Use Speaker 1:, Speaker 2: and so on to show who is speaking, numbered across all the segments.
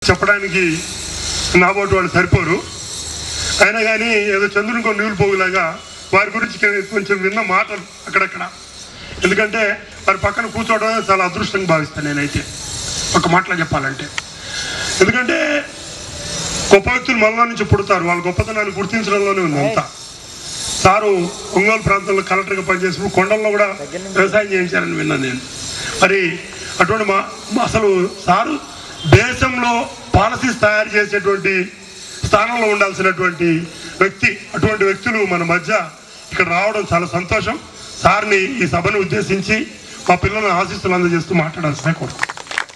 Speaker 1: చెప్పడానికి నాబోటి వాళ్ళు సరిపోరు అయినా కానీ ఏదో చంద్రునికో నీళ్ళు పోగులాగా వారి గురించి కొంచెం విన్న మాటలు అక్కడక్కడ ఎందుకంటే వారి పక్కన కూర్చోవడం చాలా అదృష్టంగా భావిస్తాను నేనైతే ఒక మాటలో చెప్పాలంటే ఎందుకంటే గొప్ప వ్యక్తులు మనలో నుంచి పుడతారు వాళ్ళ గొప్పతనాన్ని గుర్తించడంలోనే ఉంది అంతా సారు ఒంగోలు ప్రాంతంలో కలెక్టర్గా పనిచేసినప్పుడు కొండల్లో కూడా వ్యవసాయం చేయించారని విన్నాను నేను మరి అటువంటి మా మా అసలు సారు దేశంలో పాలసీస్ తయారు చేసేటువంటి స్థానంలో ఉండాల్సినటువంటి వ్యక్తి అటువంటి వ్యక్తులు మన మధ్య ఇక్కడ రావడం చాలా సంతోషం సార్ని ఈ సభను ఉద్దేశించి మా పిల్లలను ఆశీస్సులు అందజేస్తూ మాట్లాడాల్సిన కోరుతున్నాను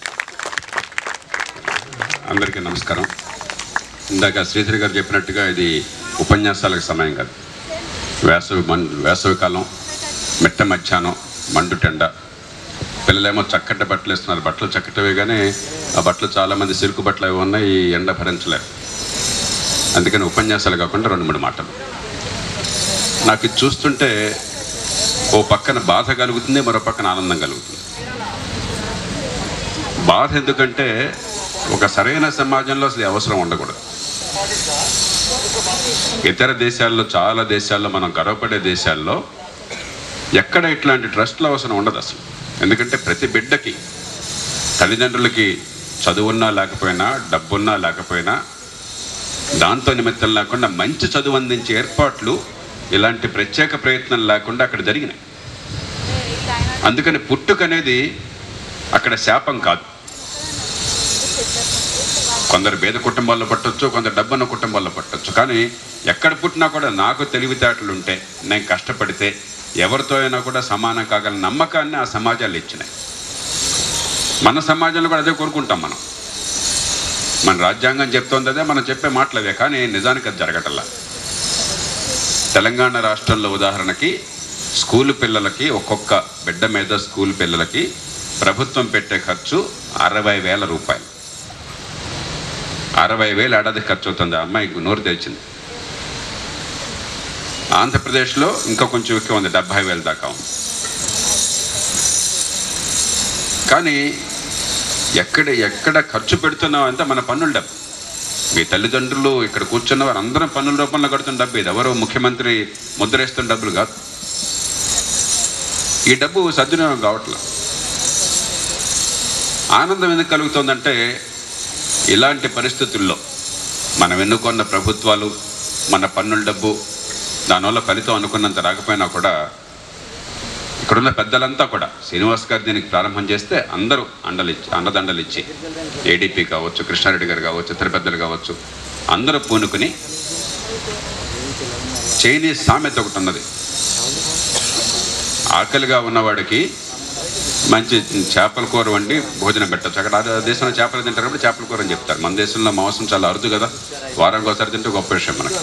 Speaker 2: అందరికీ నమస్కారం ఇందాక శ్రీధర్ గారు చెప్పినట్టుగా ఇది ఉపన్యాసాలకు సమయం కాదు వేసవి మన్ వేసవి కాలం మిట్ట మధ్యాహ్నం మండుటెండ పిల్లలేమో చక్కటి బట్టలు వేస్తున్నారు బట్టలు చక్కటివే కానీ ఆ బట్టలు చాలామంది సిల్కు బట్టలు అవి ఉన్నాయి ఈ ఎండ భరించలేరు అందుకని ఉపన్యాసాలు కాకుండా రెండు మూడు మాటలు నాకు ఇది చూస్తుంటే ఓ పక్కన బాధ కలుగుతుంది మరో పక్కన ఆనందం కలుగుతుంది బాధ ఎందుకంటే ఒక సరైన సమాజంలో అసలు ఈ అవసరం ఉండకూడదు ఇతర దేశాల్లో చాలా దేశాల్లో మనం గర్వపడే దేశాల్లో ఎక్కడ ఇట్లాంటి ట్రస్ట్ల అవసరం ఉండదు అసలు ఎందుకంటే ప్రతి బిడ్డకి తల్లిదండ్రులకి చదువున్నా లేకపోయినా డబ్బున్నా లేకపోయినా దాంతో నిమిత్తం లేకుండా మంచి చదువు అందించే ఏర్పాట్లు ఇలాంటి ప్రత్యేక ప్రయత్నం లేకుండా అక్కడ జరిగినాయి అందుకని పుట్టుక అనేది అక్కడ శాపం కాదు కొందరు పేద కుటుంబాల్లో పట్టొచ్చు కొందరు డబ్బున్న కుటుంబాల్లో పట్టొచ్చు కానీ ఎక్కడ పుట్టినా కూడా నాకు తెలివితేటలు ఉంటే నేను కష్టపడితే ఎవరితో అయినా కూడా సమానం కాగల నమ్మకాన్ని ఆ సమాజాలు ఇచ్చినాయి మన సమాజంలో కూడా అదే కోరుకుంటాం మనం మన రాజ్యాంగం చెప్తోంది అదే మనం చెప్పే మాటలవే కానీ నిజానికి అది జరగటల్లా తెలంగాణ రాష్ట్రంలో ఉదాహరణకి స్కూల్ పిల్లలకి ఒక్కొక్క బిడ్డ మీద స్కూల్ పిల్లలకి ప్రభుత్వం పెట్టే ఖర్చు అరవై వేల రూపాయలు అరవై వేలు ఏడాది ఖర్చు అవుతుంది ఆ అమ్మాయికి నోరు తెరిచింది ఆంధ్రప్రదేశ్లో ఇంకా కొంచెం ఎక్కువ ఉంది డెబ్భై వేలు దాకా ఉంది కానీ ఎక్కడ ఎక్కడ ఖర్చు పెడుతున్నాం అంటే మన పన్నుల డబ్బు మీ తల్లిదండ్రులు ఇక్కడ కూర్చున్న వారు అందరం పన్నుల రూపంలో కడుతున్న డబ్బు ఇది ఎవరు ముఖ్యమంత్రి ముద్రేస్తున్న డబ్బులు కాదు ఈ డబ్బు సద్వినియోగం కావట్లా ఆనందం ఎందుకు కలుగుతుందంటే ఇలాంటి పరిస్థితుల్లో మనం ఎన్నుకున్న ప్రభుత్వాలు మన పన్నుల డబ్బు దానివల్ల ఫలితం అనుకున్నంత రాకపోయినా కూడా ఇక్కడున్న పెద్దలంతా కూడా శ్రీనివాస్ గారు దీనికి ప్రారంభం చేస్తే అందరూ అండలు ఇచ్చి అండదండలు ఇచ్చి ఏడీపీ కావచ్చు కృష్ణారెడ్డి గారు కావచ్చు ఇతర పెద్దలు కావచ్చు అందరూ పూనుకుని చైనీస్ సామెత ఒకటి ఉన్నది ఆకలిగా ఉన్నవాడికి మంచి చేపల కూర వండి భోజనం పెట్టచ్చు అక్కడ ఆ దేశంలో చేపలు తింటారు కాబట్టి చేపల కూర అని చెప్తారు మన దేశంలో మాంసం చాలా అరుదు కదా వారానికి ఒకసారి తింటే గొప్ప విషయం మనకు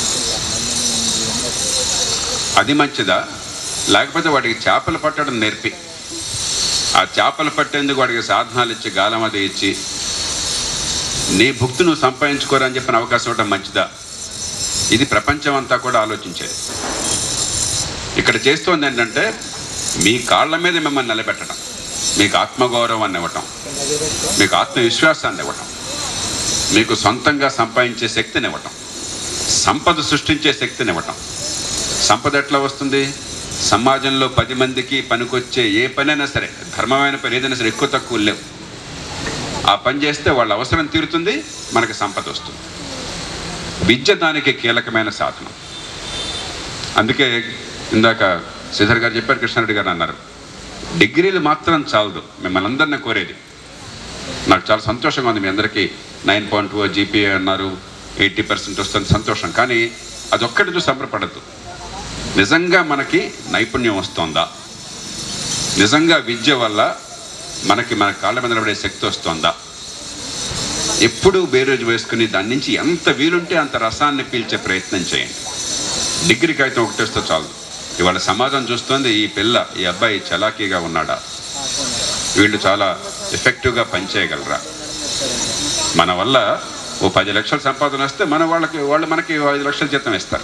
Speaker 2: అది మంచిదా లేకపోతే వాడికి చేపలు పట్టడం నేర్పి ఆ చేపలు పట్టేందుకు వాడికి సాధనాలు ఇచ్చి గాలం అది ఇచ్చి నీ భుక్తి నువ్వు సంపాదించుకోరని చెప్పిన అవకాశం ఇవ్వడం మంచిదా ఇది ప్రపంచం అంతా కూడా ఆలోచించేది ఇక్కడ చేస్తోంది ఏంటంటే మీ కాళ్ళ మీద మిమ్మల్ని నిలబెట్టడం మీకు ఆత్మగౌరవాన్ని ఇవ్వటం మీకు ఆత్మవిశ్వాసాన్ని ఇవ్వటం మీకు సొంతంగా సంపాదించే శక్తిని ఇవ్వటం సంపద సృష్టించే శక్తిని ఇవ్వటం సంపద ఎట్లా వస్తుంది సమాజంలో పది మందికి పనికొచ్చే ఏ పనైనా సరే ధర్మమైన పని ఏదైనా సరే ఎక్కువ తక్కువ లేవు ఆ పని చేస్తే వాళ్ళ అవసరం తీరుతుంది మనకి సంపద వస్తుంది విద్య దానికి కీలకమైన సాధనం అందుకే ఇందాక శ్రీధర్ గారు చెప్పారు కృష్ణారెడ్డి గారు అన్నారు డిగ్రీలు మాత్రం చాలదు మిమ్మల్ని అందరినీ కోరేది నాకు చాలా సంతోషంగా ఉంది మీ అందరికీ నైన్ పాయింట్ టూ జీపీఏ అన్నారు ఎయిటీ పర్సెంట్ వస్తుంది సంతోషం కానీ అదొక్కటి చూసి సంబరపడద్దు నిజంగా మనకి నైపుణ్యం వస్తుందా నిజంగా విద్య వల్ల మనకి మన కాళ్ళ మీద నిలబడే శక్తి వస్తుందా ఎప్పుడూ బేరోజు వేసుకుని దాని నుంచి ఎంత వీలుంటే అంత రసాన్ని పీల్చే ప్రయత్నం చేయండి డిగ్రీ కాగితం ఒకటి వస్తే చాలు ఇవాళ సమాజం చూస్తోంది ఈ పిల్ల ఈ అబ్బాయి చలాకీగా ఉన్నాడా వీళ్ళు చాలా ఎఫెక్టివ్గా పనిచేయగలరా మన వల్ల ఓ పది లక్షల సంపాదన వస్తే మన వాళ్ళకి వాళ్ళు మనకి ఐదు లక్షల జీతం ఇస్తారు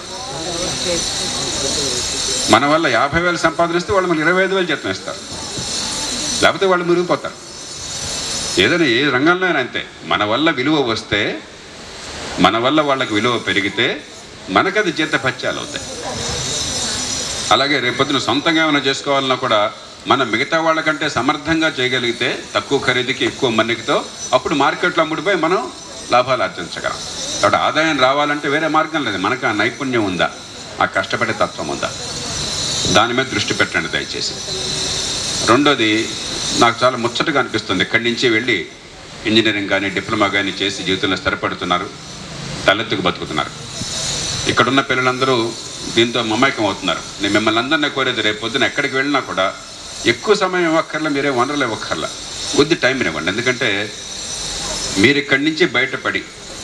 Speaker 2: మన వల్ల యాభై వేలు సంపాదన ఇస్తే వాళ్ళు మనకి ఇరవై ఐదు వేలు జీతం ఇస్తారు లేకపోతే వాళ్ళు మురిగిపోతారు ఏదైనా ఏ రంగంలో అయినా అంతే మన వల్ల విలువ వస్తే మన వల్ల వాళ్ళకి విలువ పెరిగితే మనకది జీతపత్యాలు అవుతాయి అలాగే రేపొద్దున సొంతంగా ఏమైనా చేసుకోవాలన్నా కూడా మనం మిగతా వాళ్ళకంటే సమర్థంగా చేయగలిగితే తక్కువ ఖరీదుకి ఎక్కువ మన్నికతో అప్పుడు మార్కెట్లో అమ్ముడిపోయి మనం లాభాలు ఆర్జించగలం కాబట్టి ఆదాయం రావాలంటే వేరే మార్గం లేదు మనకు ఆ నైపుణ్యం ఉందా ఆ కష్టపడే తత్వం ఉందా దాని మీద దృష్టి పెట్టండి దయచేసి రెండోది నాకు చాలా ముచ్చటగా అనిపిస్తుంది ఇక్కడి నుంచి వెళ్ళి ఇంజనీరింగ్ కానీ డిప్లొమా కానీ చేసి జీవితంలో స్థిరపడుతున్నారు తలెత్తుకు బతుకుతున్నారు ఇక్కడున్న పిల్లలందరూ దీంతో మమైకం అవుతున్నారు నేను మిమ్మల్ని అందరినీ కోరేది రేపు పొద్దున ఎక్కడికి వెళ్ళినా కూడా ఎక్కువ సమయం ఇవ్వక్కర్లా మీరే వనరులు ఇవ్వక్కర్లా కొద్ది టైం ఇవ్వండి ఎందుకంటే మీరు ఇక్కడి నుంచి బయటపడి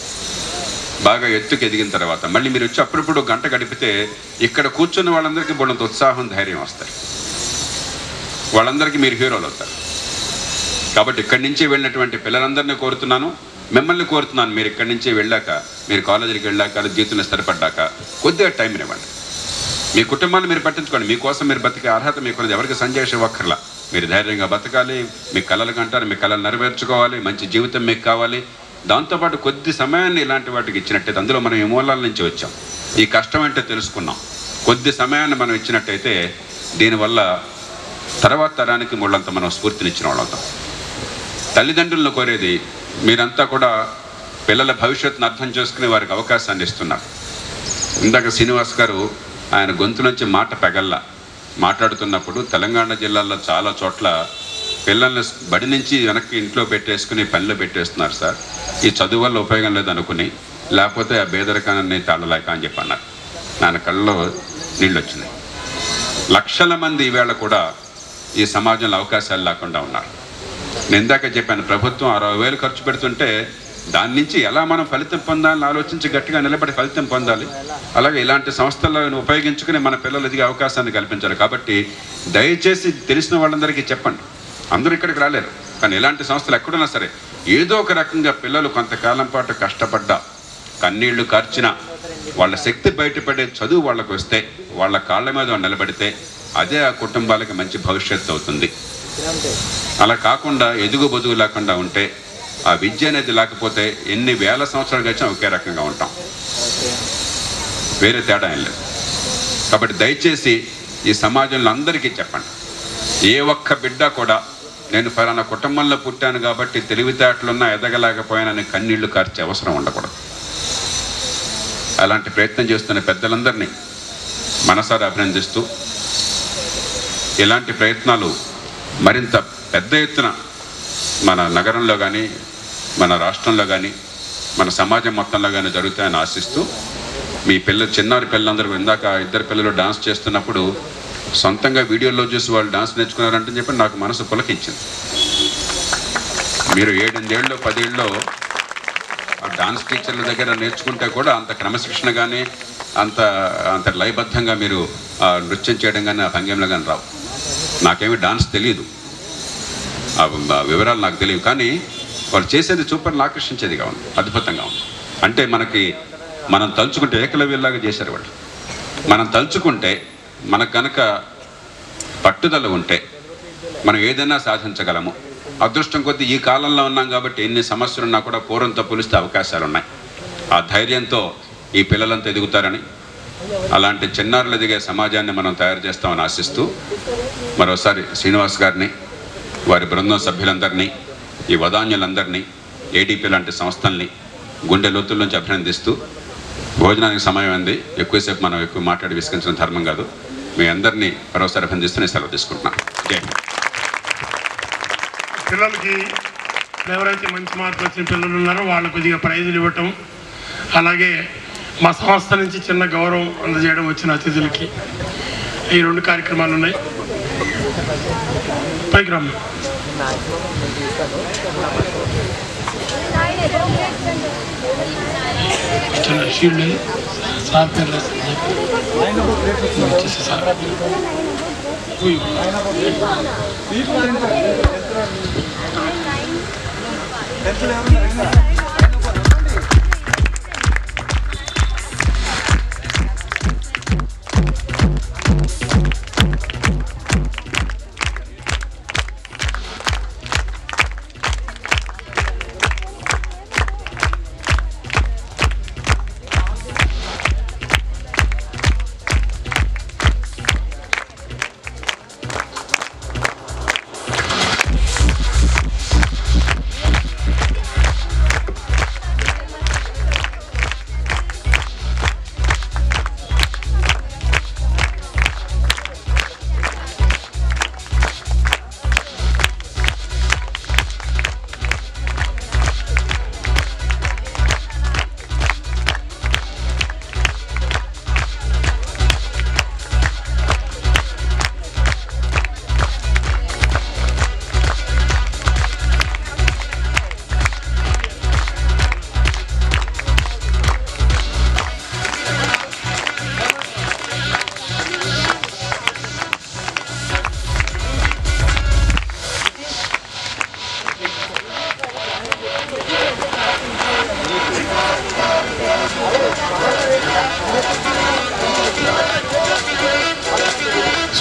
Speaker 2: బాగా ఎత్తుకు ఎదిగిన తర్వాత మళ్ళీ మీరు వచ్చి అప్పుడప్పుడు గంట గడిపితే ఇక్కడ కూర్చున్న వాళ్ళందరికీ బోడంత ఉత్సాహం ధైర్యం వస్తాయి వాళ్ళందరికీ మీరు హీరోలు అవుతారు కాబట్టి ఇక్కడి నుంచి వెళ్ళినటువంటి పిల్లలందరినీ కోరుతున్నాను మిమ్మల్ని కోరుతున్నాను మీరు ఇక్కడి నుంచి వెళ్ళాక మీరు కాలేజీకి వెళ్ళాక జీవితంలో స్థిరపడ్డాక కొద్దిగా టైం ఇవ్వండి మీ కుటుంబాన్ని మీరు పట్టించుకోండి మీకోసం మీరు బతికే అర్హత మీకు ఎవరికి సంజయ్ ఇవ్వక్కర్లా మీరు ధైర్యంగా బతకాలి మీ కళలు కంటారు మీ కళలు నెరవేర్చుకోవాలి మంచి జీవితం మీకు కావాలి దాంతోపాటు కొద్ది సమయాన్ని ఇలాంటి వాటికి ఇచ్చినట్టయితే అందులో మనం ఈ మూలాల నుంచి వచ్చాం ఈ కష్టం అంటే తెలుసుకున్నాం కొద్ది సమయాన్ని మనం ఇచ్చినట్టయితే దీనివల్ల తర్వాత తరానికి ముళ్ళంత మనం స్ఫూర్తినిచ్చిన వాళ్ళవుతాం తల్లిదండ్రులను కోరేది మీరంతా కూడా పిల్లల భవిష్యత్తును అర్థం చేసుకునే వారికి అవకాశాన్ని ఇస్తున్నారు ఇందాక శ్రీనివాస్ గారు ఆయన గొంతు నుంచి మాట పెగల్ల మాట్లాడుతున్నప్పుడు తెలంగాణ జిల్లాలో చాలా చోట్ల పిల్లల్ని బడి నుంచి వెనక్కి ఇంట్లో పెట్టేసుకుని పనిలో పెట్టేస్తున్నారు సార్ ఈ చదువు వల్ల ఉపయోగం లేదు అనుకుని లేకపోతే ఆ బేదరికాన్ని తాళలేక అని చెప్పి అన్నారు నాన్న కళ్ళలో నీళ్ళు వచ్చినాయి లక్షల మంది ఈవేళ కూడా ఈ సమాజంలో అవకాశాలు లేకుండా ఉన్నారు నేను ఇందాక చెప్పాను ప్రభుత్వం అరవై వేలు ఖర్చు పెడుతుంటే దాని నుంచి ఎలా మనం ఫలితం పొందాలని ఆలోచించి గట్టిగా నిలబడి ఫలితం పొందాలి అలాగే ఇలాంటి సంస్థలను ఉపయోగించుకుని మన పిల్లలు ఎదిగే అవకాశాన్ని కల్పించాలి కాబట్టి దయచేసి తెలిసిన వాళ్ళందరికీ చెప్పండి అందరూ ఇక్కడికి రాలేరు కానీ ఇలాంటి సంస్థలు ఎక్కడున్నా సరే ఏదో ఒక రకంగా పిల్లలు కొంతకాలం పాటు కష్టపడ్డా కన్నీళ్లు కార్చిన వాళ్ళ శక్తి బయటపడే చదువు వాళ్ళకు వస్తే వాళ్ళ కాళ్ళ మీద నిలబడితే అదే ఆ కుటుంబాలకి మంచి భవిష్యత్తు అవుతుంది అలా కాకుండా ఎదుగు బదుగు లేకుండా ఉంటే ఆ విద్య అనేది లేకపోతే ఎన్ని వేల సంవత్సరాలు గడిచినా ఒకే రకంగా ఉంటాం వేరే తేడా ఏం లేదు కాబట్టి దయచేసి ఈ సమాజంలో అందరికీ చెప్పండి ఏ ఒక్క బిడ్డ కూడా నేను ఫలానా కుటుంబంలో పుట్టాను కాబట్టి తెలివితేటలున్నా ఎదగలేకపోయానని కన్నీళ్లు కార్చే అవసరం ఉండకూడదు అలాంటి ప్రయత్నం చేస్తున్న పెద్దలందరినీ మనసారా అభినందిస్తూ ఇలాంటి ప్రయత్నాలు మరింత పెద్ద ఎత్తున మన నగరంలో కానీ మన రాష్ట్రంలో కానీ మన సమాజం మొత్తంలో కానీ జరుగుతాయని ఆశిస్తూ మీ పిల్ల చిన్నారి పిల్లలందరూ ఇందాక ఇద్దరు పిల్లలు డాన్స్ చేస్తున్నప్పుడు సొంతంగా వీడియోలో చూసి వాళ్ళు డాన్స్ నేర్చుకున్నారంటే చెప్పి నాకు మనసు పులకించింది మీరు ఏడెనిమిదేళ్ళు పదేళ్ళలో ఆ డాన్స్ టీచర్ల దగ్గర నేర్చుకుంటే కూడా అంత క్రమశిక్షణ కానీ అంత అంత లయబద్ధంగా మీరు ఆ నృత్యం చేయడం కానీ ఆ భంగిమలో కానీ రావు నాకేమీ డాన్స్ తెలియదు ఆ ఆ వివరాలు నాకు తెలియవు కానీ వాళ్ళు చేసేది సూపర్ని ఆకర్షించేదిగా ఉంది అద్భుతంగా ఉంది అంటే మనకి మనం తలుచుకుంటే ఏకలవ్యంలాగా చేశారు వాళ్ళు మనం తలుచుకుంటే మనకు కనుక పట్టుదల ఉంటే మనం ఏదైనా సాధించగలము అదృష్టం కొద్దీ ఈ కాలంలో ఉన్నాం కాబట్టి ఎన్ని సమస్యలు ఉన్నా కూడా పూర్వంతో పోలిస్తే అవకాశాలు ఉన్నాయి ఆ ధైర్యంతో ఈ పిల్లలంతా ఎదుగుతారని అలాంటి చిన్నారులు ఎదిగే సమాజాన్ని మనం తయారు చేస్తామని ఆశిస్తూ మరోసారి శ్రీనివాస్ గారిని వారి బృందం సభ్యులందరినీ ఈ వదాన్యులందరినీ ఏడీపీ లాంటి సంస్థల్ని గుండె లోతుల నుంచి అభినందిస్తూ భోజనానికి సమయం ఉంది ఎక్కువసేపు మనం ఎక్కువ మాట్లాడి విసిగించడం ధర్మం కాదు మీ అందరినీ మరోసారి అభినందిస్తూ నేను సెలవు తీసుకుంటున్నాను జై హింద్.
Speaker 1: పిల్లలకి ఎవరైతే మంచి మార్కులు వచ్చిన పిల్లలు ఉన్నారో వాళ్ళు కొద్దిగా ప్రైజులు ఇవ్వటం అలాగే మా సంస్థ నుంచి చిన్న గౌరవం అందజేయడం వచ్చిన అతిథులకి ఈ రెండు కార్యక్రమాలు ఉన్నాయి పైకి రమ్మ చిన్న షీల్డ్ సార్ పేరు రాసింది చెప్పి వచ్చేసి సార్ ఉయ్.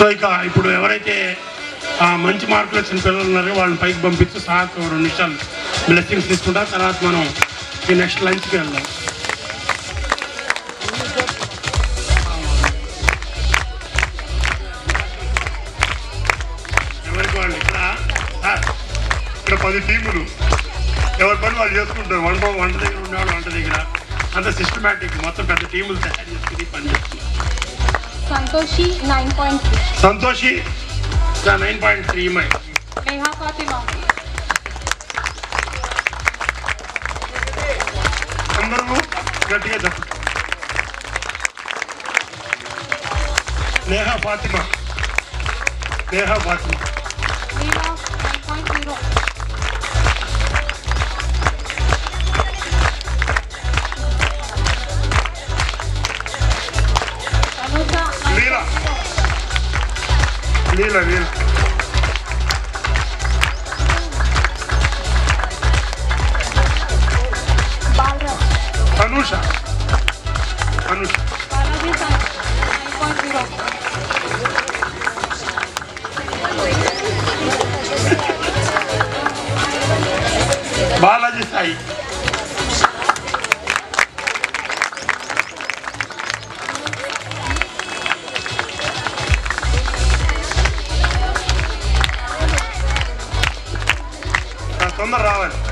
Speaker 1: సో ఇక ఇప్పుడు ఎవరైతే ఆ మంచి మార్కులు వచ్చిన పిల్లలు ఉన్నారో వాళ్ళని పైకి పంపించి సార్ రెండు నిమిషాలు బ్లెస్సింగ్స్ తీసుకుంటాం తర్వాత మనం ఈ నెక్స్ట్ లంచ్కి వెళ్దాం ఎవరికి వాళ్ళు ఇక్కడ సార్, ఇక్కడ పది టీములు ఎవరి పని వాళ్ళు చేసుకుంటారు వంట వంట దగ్గర ఉండేవాళ్ళు వంట దగ్గర అంత సిస్టమేటిక్ మొత్తం పెద్ద టీములు తయారు చేసుకుని పని చేస్తున్నారు
Speaker 3: Santoshi nine point three
Speaker 1: Santoshi nine point three my
Speaker 3: Neha Fatima
Speaker 1: అందరూ గట్టిగా చెప్పండి Neha Fatima Neha Fatima
Speaker 3: Leela nine point zero Tanuja
Speaker 1: Leela Leela Leela
Speaker 3: Balraj
Speaker 1: Anusha Anusha
Speaker 3: Balaji Sai nine point zero
Speaker 1: Balaji Sai ఆ, తొందర రావాలి